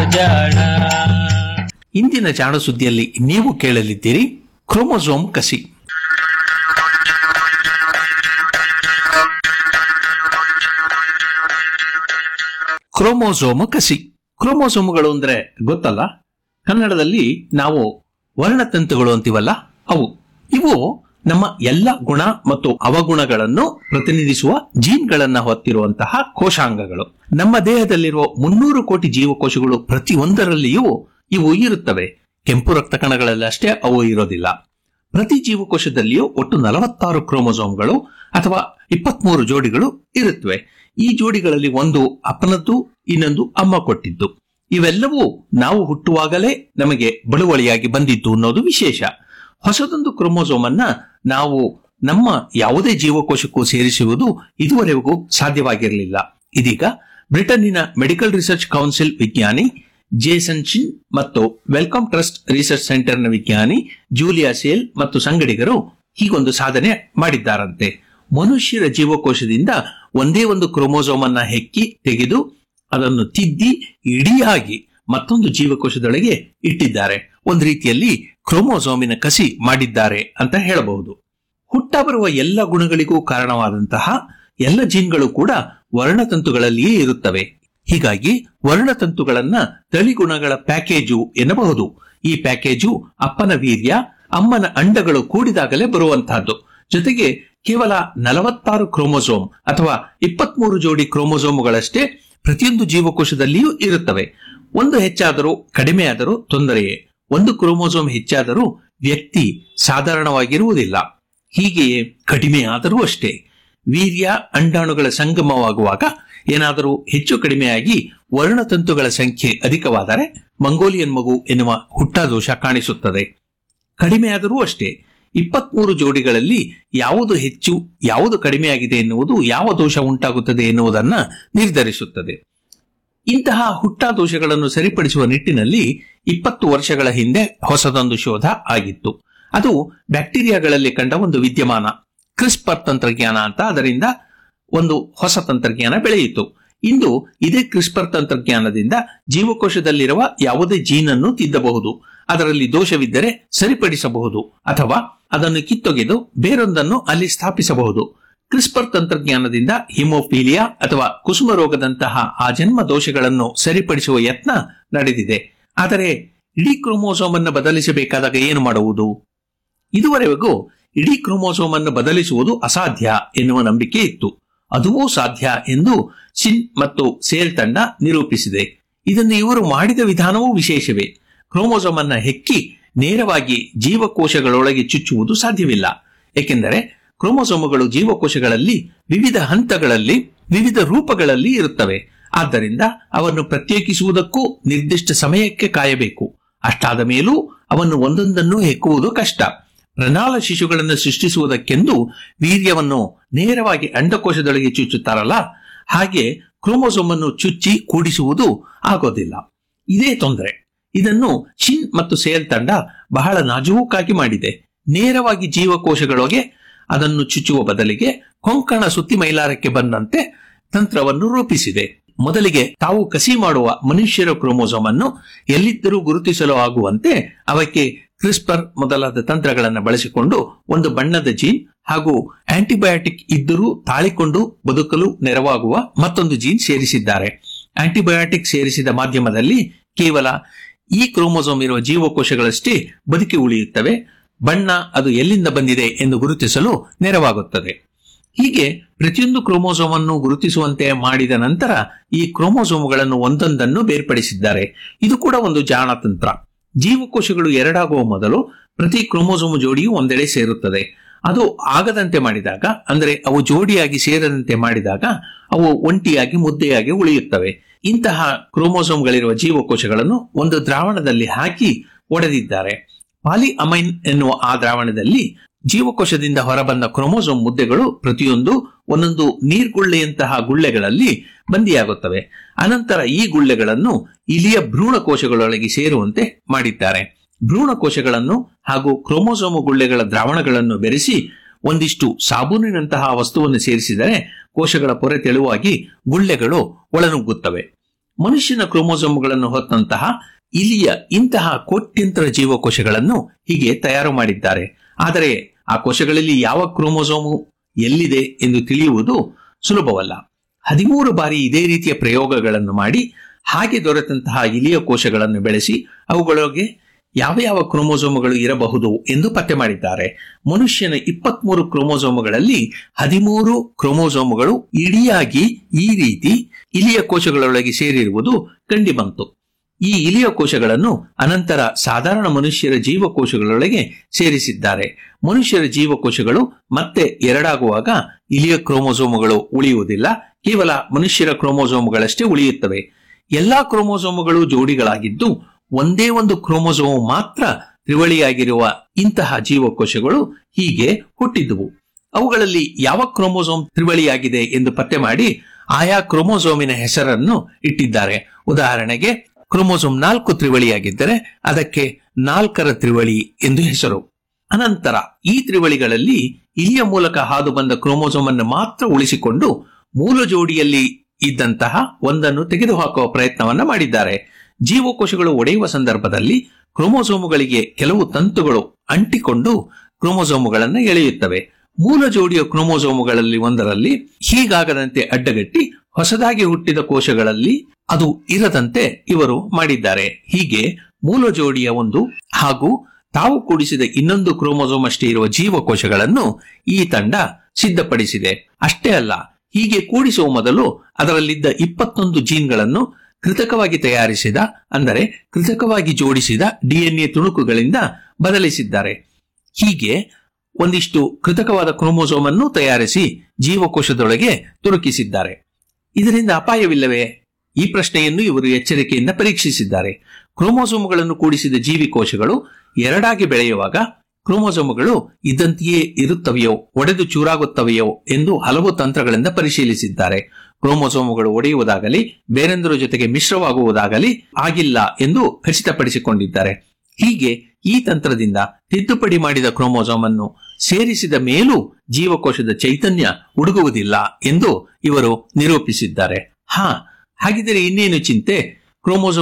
ಜಾಣ ಇಂದಿನ ಜಾಣ ಸುದ್ದಿಯಲ್ಲಿ ನೀವು ಕೇಳಲಿದ್ದೀರಿ ಕ್ರೋಮೋಸೋಮ್ ಕಸಿ ಕ್ರೋಮೋಸೋಮ್ ಕಸಿ ಕ್ರೋಮೋಸೋಮ್ಗಳು ಅಂದ್ರೆ ಗೊತ್ತಲ್ಲ ಕನ್ನಡದಲ್ಲಿ ನಾವು ವರ್ಣತಂತುಗಳು ಅಂತೀವಲ್ಲ ಅವು ಇವು ನಮ್ಮ ಎಲ್ಲ ಗುಣ ಮತ್ತು ಅವಗುಣಗಳನ್ನು ಪ್ರತಿನಿಧಿಸುವ ಜೀನ್ಗಳನ್ನ ಹೊತ್ತಿರುವಂತಹ ಕೋಶಾಂಗಗಳು ನಮ್ಮ ದೇಹದಲ್ಲಿರುವ ಮುನ್ನೂರು ಕೋಟಿ ಜೀವಕೋಶಗಳು ಪ್ರತಿಯೊಂದರಲ್ಲಿಯೂ ಇವು ಇರುತ್ತವೆ ಕೆಂಪು ರಕ್ತ ಕಣಗಳಲ್ಲಿ ಅಷ್ಟೇ ಅವು ಇರೋದಿಲ್ಲ ಪ್ರತಿ ಜೀವಕೋಶದಲ್ಲಿಯೂ ಒಟ್ಟು ನಲವತ್ತಾರು ಕ್ರೋಮೋಸೋಮ್ಗಳು ಅಥವಾ ಇಪ್ಪತ್ಮೂರು ಜೋಡಿಗಳು ಇರುತ್ತವೆ ಈ ಜೋಡಿಗಳಲ್ಲಿ ಒಂದು ಅಪ್ಪನದ್ದು ಇನ್ನೊಂದು ಅಮ್ಮ ಕೊಟ್ಟಿದ್ದು ಇವೆಲ್ಲವೂ ನಾವು ಹುಟ್ಟುವಾಗಲೇ ನಮಗೆ ಬಳುವಳಿಯಾಗಿ ಬಂದಿದ್ದು ಅನ್ನೋದು ವಿಶೇಷ ಹೊಸದೊಂದು ಕ್ರೋಮೋಸೋಮ್ ಅನ್ನ ನಾವು ನಮ್ಮ ಯಾವುದೇ ಜೀವಕೋಶಕ್ಕೂ ಸೇರಿಸುವುದು ಇದುವರೆಗೂ ಸಾಧ್ಯವಾಗಿರಲಿಲ್ಲ ಇದೀಗ ಬ್ರಿಟನ್ನಿನ ಮೆಡಿಕಲ್ ರಿಸರ್ಚ್ ಕೌನ್ಸಿಲ್ ವಿಜ್ಞಾನಿ ಜೇಸನ್ ಚಿನ್ ಮತ್ತು ವೆಲ್ಕಮ್ ಟ್ರಸ್ಟ್ ರಿಸರ್ಚ್ ಸೆಂಟರ್ನ ವಿಜ್ಞಾನಿ ಜೂಲಿಯಾ ಸೇಲ್ ಮತ್ತು ಸಂಗಡಿಗರು ಹೀಗೊಂದು ಸಾಧನೆ ಮಾಡಿದ್ದಾರಂತೆ ಮನುಷ್ಯರ ಜೀವಕೋಶದಿಂದ ಒಂದೇ ಒಂದು ಕ್ರೋಮೋಸೋಮ್ ಅನ್ನ ಹೆಕ್ಕಿ ತೆಗೆದು ಅದನ್ನು ತಿದ್ದಿ ಇಡಿಯಾಗಿ ಮತ್ತೊಂದು ಜೀವಕೋಶದೊಳಗೆ ಇಟ್ಟಿದ್ದಾರೆ ಒಂದು ರೀತಿಯಲ್ಲಿ ಕ್ರೋಮೋಸೋಮಿನ ಕಸಿ ಮಾಡಿದ್ದಾರೆ ಅಂತ ಹೇಳಬಹುದು ಹುಟ್ಟ ಬರುವ ಎಲ್ಲ ಗುಣಗಳಿಗೂ ಕಾರಣವಾದಂತಹ ಎಲ್ಲ ಜೀನ್ಗಳು ಕೂಡ ವರ್ಣತಂತುಗಳಲ್ಲಿಯೇ ಇರುತ್ತವೆ ಹೀಗಾಗಿ ವರ್ಣತಂತುಗಳನ್ನ ತಳಿಗುಣಗಳ ಪ್ಯಾಕೇಜು ಎನ್ನಬಹುದು ಈ ಪ್ಯಾಕೇಜು ಅಪ್ಪನ ವೀರ್ಯ ಅಮ್ಮನ ಅಂಡಗಳು ಕೂಡಿದಾಗಲೇ ಬರುವಂತಹದ್ದು ಜೊತೆಗೆ ಕೇವಲ ನಲವತ್ತಾರು ಕ್ರೋಮೋಸೋಮ್ ಅಥವಾ ಇಪ್ಪತ್ಮೂರು ಜೋಡಿ ಕ್ರೋಮೋಸೋಮ್ಗಳಷ್ಟೇ ಪ್ರತಿಯೊಂದು ಜೀವಕೋಶದಲ್ಲಿಯೂ ಇರುತ್ತವೆ ಒಂದು ಹೆಚ್ಚಾದರೂ ಕಡಿಮೆಯಾದರೂ ತೊಂದರೆಯೇ ಒಂದು ಕ್ರೋಮೋಸೋಮ್ ಹೆಚ್ಚಾದರೂ ವ್ಯಕ್ತಿ ಸಾಧಾರಣವಾಗಿರುವುದಿಲ್ಲ ಹೀಗೆಯೇ ಕಡಿಮೆಯಾದರೂ ಅಷ್ಟೇ ವೀರ್ಯ ಅಂಡಾಣುಗಳ ಸಂಗಮವಾಗುವಾಗ ಏನಾದರೂ ಹೆಚ್ಚು ಕಡಿಮೆಯಾಗಿ ವರ್ಣತಂತುಗಳ ಸಂಖ್ಯೆ ಅಧಿಕವಾದರೆ ಮಂಗೋಲಿಯನ್ ಮಗು ಎನ್ನುವ ಹುಟ್ಟಾದೋಷ ಕಾಣಿಸುತ್ತದೆ ಕಡಿಮೆಯಾದರೂ ಅಷ್ಟೇ ಇಪ್ಪತ್ಮೂರು ಜೋಡಿಗಳಲ್ಲಿ ಯಾವುದು ಹೆಚ್ಚು ಯಾವುದು ಕಡಿಮೆಯಾಗಿದೆ ಎನ್ನುವುದು ಯಾವ ದೋಷ ಉಂಟಾಗುತ್ತದೆ ಎನ್ನುವುದನ್ನ ನಿರ್ಧರಿಸುತ್ತದೆ ಇಂತಹ ಹುಟ್ಟಾದೋಷಗಳನ್ನು ಸರಿಪಡಿಸುವ ನಿಟ್ಟಿನಲ್ಲಿ ಇಪ್ಪತ್ತು ವರ್ಷಗಳ ಹಿಂದೆ ಹೊಸದೊಂದು ಶೋಧ ಆಗಿತ್ತು ಅದು ಬ್ಯಾಕ್ಟೀರಿಯಾಗಳಲ್ಲಿ ಕಂಡ ಒಂದು ವಿದ್ಯಮಾನ ಕ್ರಿಸ್ಪರ್ ತಂತ್ರಜ್ಞಾನ ಅಂತ ಅದರಿಂದ ಒಂದು ಹೊಸ ತಂತ್ರಜ್ಞಾನ ಬೆಳೆಯಿತು ಇಂದು ಇದೇ ಕ್ರಿಸ್ಪರ್ ತಂತ್ರಜ್ಞಾನದಿಂದ ಜೀವಕೋಶದಲ್ಲಿರುವ ಯಾವುದೇ ಜೀನ್ ಅನ್ನು ತಿದ್ದಬಹುದು ಅದರಲ್ಲಿ ದೋಷವಿದ್ದರೆ ಸರಿಪಡಿಸಬಹುದು ಅಥವಾ ಅದನ್ನು ಕಿತ್ತೊಗೆದು ಬೇರೊಂದನ್ನು ಅಲ್ಲಿ ಸ್ಥಾಪಿಸಬಹುದು ಕ್ರಿಸ್ಪರ್ ತಂತ್ರಜ್ಞಾನದಿಂದ ಹಿಮೋಫೀಲಿಯಾ ಅಥವಾ ಕುಸುಮ ರೋಗದಂತಹ ಆ ಜನ್ಮ ದೋಷಗಳನ್ನು ಸರಿಪಡಿಸುವ ಯತ್ನ ನಡೆದಿದೆ ಆದರೆ ಇಡೀ ಕ್ರೋಮೋಸೋಮ್ ಅನ್ನು ಬದಲಿಸಬೇಕಾದಾಗ ಏನು ಮಾಡುವುದು ಇದುವರೆಗೂ ಇಡೀ ಕ್ರೋಮೋಸೋಮ್ ಅನ್ನು ಬದಲಿಸುವುದು ಅಸಾಧ್ಯ ಎನ್ನುವ ನಂಬಿಕೆ ಇತ್ತು ಅದೂ ಸಾಧ್ಯ ಎಂದು ಸಿನ್ ಮತ್ತು ಸೇಲ್ ತಂಡ ನಿರೂಪಿಸಿದೆ ಇದನ್ನು ಇವರು ಮಾಡಿದ ವಿಧಾನವೂ ವಿಶೇಷವೇ ಕ್ರೋಮೋಸೋಮ್ ಅನ್ನ ಹೆಕ್ಕಿ ನೇರವಾಗಿ ಜೀವಕೋಶಗಳೊಳಗೆ ಚುಚ್ಚುವುದು ಸಾಧ್ಯವಿಲ್ಲ ಏಕೆಂದರೆ ಕ್ರೋಮೋಸೋಮುಗಳು ಜೀವಕೋಶಗಳಲ್ಲಿ ವಿವಿಧ ಹಂತಗಳಲ್ಲಿ ವಿವಿಧ ರೂಪಗಳಲ್ಲಿ ಇರುತ್ತವೆ ಆದ್ದರಿಂದ ಅವನ್ನು ಪ್ರತ್ಯೇಕಿಸುವುದಕ್ಕೂ ನಿರ್ದಿಷ್ಟ ಸಮಯಕ್ಕೆ ಕಾಯಬೇಕು ಅಷ್ಟಾದ ಮೇಲೂ ಅವನ್ನು ಒಂದೊಂದನ್ನು ಹೆಕ್ಕುವುದು ಕಷ್ಟ ಪ್ರಣಾಳ ಶಿಶುಗಳನ್ನು ಸೃಷ್ಟಿಸುವುದಕ್ಕೆಂದು ವೀರ್ಯವನ್ನು ನೇರವಾಗಿ ಅಂಡಕೋಶದೊಳಗೆ ಚುಚ್ಚುತ್ತಾರಲ್ಲ ಹಾಗೆ ಕ್ರೋಮೋಸೋಮ್ ಅನ್ನು ಚುಚ್ಚಿ ಕೂಡಿಸುವುದು ಆಗೋದಿಲ್ಲ ಇದೇ ತೊಂದರೆ ಇದನ್ನು ಶಿನ್ ಮತ್ತು ಸೇಲ್ ತಂಡ ಬಹಳ ನಾಜೂಕಾಗಿ ಮಾಡಿದೆ ನೇರವಾಗಿ ಜೀವಕೋಶಗಳೊಳಗೆ ಅದನ್ನು ಚುಚ್ಚುವ ಬದಲಿಗೆ ಕೊಂಕಣ ಸುತ್ತಿ ಮೈಲಾರಕ್ಕೆ ಬಂದಂತೆ ತಂತ್ರವನ್ನು ರೂಪಿಸಿದೆ ಮೊದಲಿಗೆ ತಾವು ಕಸಿ ಮಾಡುವ ಮನುಷ್ಯರ ಕ್ರೋಮೋಸೋಮ್ ಅನ್ನು ಎಲ್ಲಿದ್ದರೂ ಗುರುತಿಸಲು ಆಗುವಂತೆ ಅವಕ್ಕೆ ಕ್ರಿಸ್ಪರ್ ಮೊದಲಾದ ತಂತ್ರಗಳನ್ನು ಬಳಸಿಕೊಂಡು ಒಂದು ಬಣ್ಣದ ಜೀನ್ ಹಾಗೂ ಆಂಟಿಬಯೋಟಿಕ್ ಇದ್ದರೂ ತಾಳಿಕೊಂಡು ಬದುಕಲು ನೆರವಾಗುವ ಮತ್ತೊಂದು ಜೀನ್ ಸೇರಿಸಿದ್ದಾರೆ ಆಂಟಿಬಯೋಟಿಕ್ ಸೇರಿಸಿದ ಮಾಧ್ಯಮದಲ್ಲಿ ಕೇವಲ ಈ ಕ್ರೋಮೋಸೋಮ್ ಇರುವ ಜೀವಕೋಶಗಳಷ್ಟೇ ಬದುಕಿ ಉಳಿಯುತ್ತವೆ ಬಣ್ಣ ಅದು ಎಲ್ಲಿಂದ ಬಂದಿದೆ ಎಂದು ಗುರುತಿಸಲು ನೆರವಾಗುತ್ತದೆ ಹೀಗೆ ಪ್ರತಿಯೊಂದು ಕ್ರೋಮೋಸೋಮ್ ಅನ್ನು ಗುರುತಿಸುವಂತೆ ಮಾಡಿದ ನಂತರ ಈ ಕ್ರೋಮೋಸೋಮ್ಗಳನ್ನು ಒಂದೊಂದನ್ನು ಬೇರ್ಪಡಿಸಿದ್ದಾರೆ ಇದು ಕೂಡ ಒಂದು ಜಾಣ ತಂತ್ರ ಜೀವಕೋಶಗಳು ಎರಡಾಗುವ ಮೊದಲು ಪ್ರತಿ ಕ್ರೋಮೋಸೋಮ್ ಜೋಡಿಯು ಒಂದೆಡೆ ಸೇರುತ್ತದೆ ಅದು ಆಗದಂತೆ ಮಾಡಿದಾಗ ಅಂದರೆ ಅವು ಜೋಡಿಯಾಗಿ ಸೇರದಂತೆ ಮಾಡಿದಾಗ ಅವು ಒಂಟಿಯಾಗಿ ಮುದ್ದೆಯಾಗಿ ಉಳಿಯುತ್ತವೆ ಇಂತಹ ಕ್ರೋಮೋಸೋಮ್ಗಳಿರುವ ಜೀವಕೋಶಗಳನ್ನು ಒಂದು ದ್ರಾವಣದಲ್ಲಿ ಹಾಕಿ ಒಡೆದಿದ್ದಾರೆ ಪಾಲಿ ಅಮೈನ್ ಎನ್ನುವ ಆ ದ್ರಾವಣದಲ್ಲಿ ಜೀವಕೋಶದಿಂದ ಹೊರಬಂದ ಕ್ರೋಮೋಸೋಮ್ ಮುದ್ದೆಗಳು ಪ್ರತಿಯೊಂದು ಒಂದೊಂದು ನೀರ್ಗುಳ್ಳೆಯಂತಹ ಗುಳ್ಳೆಗಳಲ್ಲಿ ಬಂದಿಯಾಗುತ್ತವೆ ಅನಂತರ ಈ ಗುಳ್ಳೆಗಳನ್ನು ಇಲಿಯ ಭ್ರೂಣಕೋಶಗಳೊಳಗೆ ಸೇರುವಂತೆ ಮಾಡಿದ್ದಾರೆ ಭ್ರೂಣಕೋಶಗಳನ್ನು ಹಾಗೂ ಕ್ರೋಮೋಸೋಮು ಗುಳ್ಳೆಗಳ ದ್ರಾವಣಗಳನ್ನು ಬೆರೆಸಿ ಒಂದಿಷ್ಟು ಸಾಬೂನಿನಂತಹ ವಸ್ತುವನ್ನು ಸೇರಿಸಿದರೆ ಕೋಶಗಳ ಪೊರೆ ತೆಳುವಾಗಿ ಗುಳ್ಳೆಗಳು ಒಳನುಗ್ಗುತ್ತವೆ ಮನುಷ್ಯನ ಕ್ರೋಮೋಸೋಮ್ಗಳನ್ನು ಹೊತ್ತಂತಹ ಇಲಿಯ ಇಂತಹ ಕೋಟ್ಯಂತರ ಜೀವಕೋಶಗಳನ್ನು ಹೀಗೆ ತಯಾರು ಮಾಡಿದ್ದಾರೆ ಆದರೆ ಆ ಕೋಶಗಳಲ್ಲಿ ಯಾವ ಕ್ರೋಮೋಸೋಮು ಎಲ್ಲಿದೆ ಎಂದು ತಿಳಿಯುವುದು ಸುಲಭವಲ್ಲ ಹದಿಮೂರು ಬಾರಿ ಇದೇ ರೀತಿಯ ಪ್ರಯೋಗಗಳನ್ನು ಮಾಡಿ ಹಾಗೆ ದೊರೆತಂತಹ ಇಲಿಯ ಕೋಶಗಳನ್ನು ಬೆಳೆಸಿ ಅವುಗಳಿಗೆ ಯಾವ ಯಾವ ಕ್ರೋಮೋಸೋಮುಗಳು ಇರಬಹುದು ಎಂದು ಪತ್ತೆ ಮಾಡಿದ್ದಾರೆ ಮನುಷ್ಯನ ಇಪ್ಪತ್ಮೂರು ಕ್ರೋಮೋಸೋಮುಗಳಲ್ಲಿ ಹದಿಮೂರು ಕ್ರೋಮೋಸೋಮುಗಳು ಇಡಿಯಾಗಿ ಈ ರೀತಿ ಇಲಿಯ ಕೋಶಗಳೊಳಗೆ ಸೇರಿರುವುದು ಕಂಡುಬಂತು ಈ ಇಲಿಯ ಕೋಶಗಳನ್ನು ಅನಂತರ ಸಾಧಾರಣ ಮನುಷ್ಯರ ಜೀವಕೋಶಗಳೊಳಗೆ ಸೇರಿಸಿದ್ದಾರೆ ಮನುಷ್ಯರ ಜೀವಕೋಶಗಳು ಮತ್ತೆ ಎರಡಾಗುವಾಗ ಇಲಿಯ ಕ್ರೋಮೋಸೋಮುಗಳು ಉಳಿಯುವುದಿಲ್ಲ ಕೇವಲ ಮನುಷ್ಯರ ಕ್ರೋಮೋಸೋಮುಗಳಷ್ಟೇ ಉಳಿಯುತ್ತವೆ ಎಲ್ಲಾ ಕ್ರೋಮೋಸೋಮುಗಳು ಜೋಡಿಗಳಾಗಿದ್ದು ಒಂದೇ ಒಂದು ಕ್ರೋಮೋಸೋಮ್ ಮಾತ್ರ ತ್ರಿವಳಿಯಾಗಿರುವ ಇಂತಹ ಜೀವಕೋಶಗಳು ಹೀಗೆ ಹುಟ್ಟಿದ್ದುವು ಅವುಗಳಲ್ಲಿ ಯಾವ ಕ್ರೋಮೋಸೋಮ್ ತ್ರಿವಳಿಯಾಗಿದೆ ಎಂದು ಪತ್ತೆ ಮಾಡಿ ಆಯಾ ಕ್ರೋಮೋಸೋಮಿನ ಹೆಸರನ್ನು ಇಟ್ಟಿದ್ದಾರೆ ಉದಾಹರಣೆಗೆ ಕ್ರೋಮೋಸೋಮ್ ನಾಲ್ಕು ತ್ರಿವಳಿಯಾಗಿದ್ದರೆ ಅದಕ್ಕೆ ನಾಲ್ಕರ ತ್ರಿವಳಿ ಎಂದು ಹೆಸರು ಅನಂತರ ಈ ತ್ರಿವಳಿಗಳಲ್ಲಿ ಇಲಿಯ ಮೂಲಕ ಹಾದು ಬಂದ ಕ್ರೋಮೋಸೋಮ್ ಅನ್ನು ಮಾತ್ರ ಉಳಿಸಿಕೊಂಡು ಮೂಲ ಜೋಡಿಯಲ್ಲಿ ಇದ್ದಂತಹ ಒಂದನ್ನು ತೆಗೆದುಹಾಕುವ ಪ್ರಯತ್ನವನ್ನ ಮಾಡಿದ್ದಾರೆ ಜೀವಕೋಶಗಳು ಒಡೆಯುವ ಸಂದರ್ಭದಲ್ಲಿ ಕ್ರೋಮೋಸೋಮುಗಳಿಗೆ ಕೆಲವು ತಂತುಗಳು ಅಂಟಿಕೊಂಡು ಕ್ರೋಮೋಸೋಮುಗಳನ್ನು ಎಳೆಯುತ್ತವೆ ಮೂಲ ಜೋಡಿಯ ಕ್ರೋಮೋಸೋಮುಗಳಲ್ಲಿ ಒಂದರಲ್ಲಿ ಹೀಗಾಗದಂತೆ ಅಡ್ಡಗಟ್ಟಿ ಹೊಸದಾಗಿ ಹುಟ್ಟಿದ ಕೋಶಗಳಲ್ಲಿ ಅದು ಇರದಂತೆ ಇವರು ಮಾಡಿದ್ದಾರೆ ಹೀಗೆ ಮೂಲ ಜೋಡಿಯ ಒಂದು ಹಾಗೂ ತಾವು ಕೂಡಿಸಿದ ಇನ್ನೊಂದು ಕ್ರೋಮೋಸೋಮ್ ಅಷ್ಟೇ ಇರುವ ಜೀವಕೋಶಗಳನ್ನು ಈ ತಂಡ ಸಿದ್ಧಪಡಿಸಿದೆ ಅಷ್ಟೇ ಅಲ್ಲ ಹೀಗೆ ಕೂಡಿಸುವ ಮೊದಲು ಅದರಲ್ಲಿದ್ದ ಇಪ್ಪತ್ತೊಂದು ಜೀನ್ಗಳನ್ನು ಕೃತಕವಾಗಿ ತಯಾರಿಸಿದ ಅಂದರೆ ಕೃತಕವಾಗಿ ಜೋಡಿಸಿದ ಡಿಎನ್ಎ ತುಣುಕುಗಳಿಂದ ಬದಲಿಸಿದ್ದಾರೆ ಹೀಗೆ ಒಂದಿಷ್ಟು ಕೃತಕವಾದ ಕ್ರೋಮೋಸೋಮ್ ಅನ್ನು ತಯಾರಿಸಿ ಜೀವಕೋಶದೊಳಗೆ ತುರುಕಿಸಿದ್ದಾರೆ ಇದರಿಂದ ಅಪಾಯವಿಲ್ಲವೇ ಈ ಪ್ರಶ್ನೆಯನ್ನು ಇವರು ಎಚ್ಚರಿಕೆಯಿಂದ ಪರೀಕ್ಷಿಸಿದ್ದಾರೆ ಕ್ರೋಮೋಸೋಮ್ಗಳನ್ನು ಕೂಡಿಸಿದ ಜೀವಿಕೋಶಗಳು ಎರಡಾಗಿ ಬೆಳೆಯುವಾಗ ಕ್ರೋಮೋಸೋಮ್ಗಳು ಇದ್ದಂತೆಯೇ ಇರುತ್ತವೆಯೋ ಒಡೆದು ಚೂರಾಗುತ್ತವೆಯೋ ಎಂದು ಹಲವು ತಂತ್ರಗಳಿಂದ ಪರಿಶೀಲಿಸಿದ್ದಾರೆ ಕ್ರೋಮೋಸೋಮ್ಗಳು ಒಡೆಯುವುದಾಗಲಿ ಬೇರೆಂದರ ಜೊತೆಗೆ ಮಿಶ್ರವಾಗುವುದಾಗಲಿ ಆಗಿಲ್ಲ ಎಂದು ಖಚಿತಪಡಿಸಿಕೊಂಡಿದ್ದಾರೆ ಹೀಗೆ ಈ ತಂತ್ರದಿಂದ ತಿದ್ದುಪಡಿ ಮಾಡಿದ ಕ್ರೋಮೋಸೋಮ್ ಅನ್ನು ಸೇರಿಸಿದ ಮೇಲೂ ಜೀವಕೋಶದ ಚೈತನ್ಯ ಹುಡುಗುವುದಿಲ್ಲ ಎಂದು ಇವರು ನಿರೂಪಿಸಿದ್ದಾರೆ ಹಾ ಹಾಗಿದ್ದರೆ ಇನ್ನೇನು ಚಿಂತೆ ಕ್ರೋಮೋಸೋಮ್